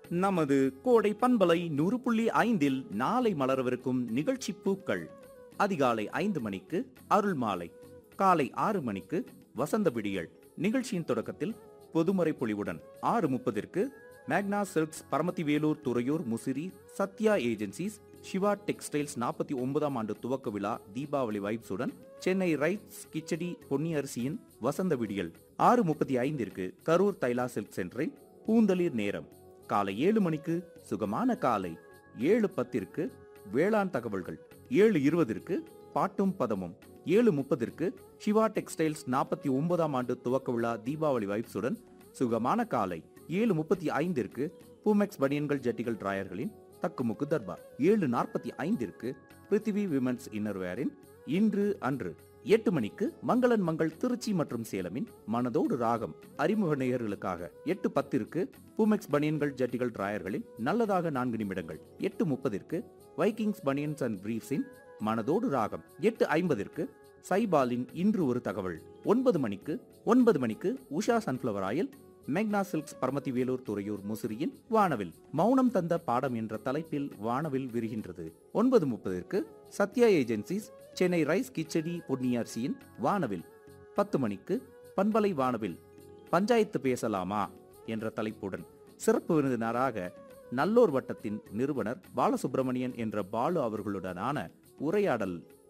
நமது கோடை பண்பலை நூறு புள்ளி ஐந்தில் நாளை மலரவிருக்கும் நிகழ்ச்சி பூக்கள் அதிகாலை ஐந்து மணிக்கு அருள் மாலை காலை ஆறு மணிக்கு வசந்த விடியல் நிகழ்ச்சியின் தொடக்கத்தில் பொதுமறை பொழிவுடன் ஆறு முப்பதிற்கு மேக்னா silks Paramathi Velur Thuraiyur Musiri Sathya agencies Siva textiles நாற்பத்தி ஒன்பதாம் ஆண்டு துவக்க விழா தீபாவளி வைப்ஸுடன் சென்னை ரைட்ஸ் கிச்சடி பொன்னி அரிசியின் வசந்த விடியல் ஆறு முப்பத்தி ஐந்திற்கு கரூர் தைலா சில்க் சென்டரின் பூந்தளிர் நேரம் காலை ஏழு மணிக்கு சுகமான காலை ஏழு பத்திற்கு வேளாண் தகவல்கள் ஏழு இருபதிற்கு பாட்டும் பதமும் ஏழு முப்பதிற்கு சிவா டெக்ஸ்டைல்ஸ் நாற்பத்தி ஒன்பதாம் ஆண்டு துவக்க விழா தீபாவளி வைப்ஸுடன் சுகமான காலை ஏழு முப்பத்தி ஐந்திற்கு பூமெக்ஸ் பனியன்கள் ஜட்டிகள் டிராயர்களின் தக்குமுக்கு தர்பார் ஏழு நாற்பத்தி ஐந்திற்கு பிருத்திவி விமன்ஸ் இன்னர்வேரின் இன்று அன்று எட்டு மணிக்கு மங்களன் மங்கள் திருச்சி மற்றும் சேலமின் மனதோடு ராகம் அறிமுக நேயர்களுக்காக எட்டு பத்திற்கு பூமெக்ஸ் பனியன்கள் ஜட்டிகள் டிராயர்களில் நல்லதாக நான்கு நிமிடங்கள் எட்டு முப்பதிற்கு வைக்கிங்ஸ் பனியன்ஸ் அண்ட் பிரீஃப்ஸின் மனதோடு ராகம் எட்டு ஐம்பதிற்கு சைபாலின் இன்று ஒரு தகவல் ஒன்பது மணிக்கு ஒன்பது மணிக்கு உஷா சன்ஃப்ளவர் ஆயில் மேக்னா சில்க்ஸ் பரமத்தி வேலூர் துறையூர் முசிறியின் வானவில் மௌனம் தந்த பாடம் என்ற தலைப்பில் வானவில் விரிகின்றது ஒன்பது முப்பதிற்கு சத்யா ஏஜென்சிஸ் சென்னை ரைஸ் கிச்சடி பொன்னியரிசியின் வானவில் பத்து மணிக்கு பண்பலை வானவில் பஞ்சாயத்து பேசலாமா என்ற தலைப்புடன் சிறப்பு விருந்தினராக நல்லோர் வட்டத்தின் நிறுவனர் பாலசுப்பிரமணியன் என்ற பாலு அவர்களுடனான உரையாடல்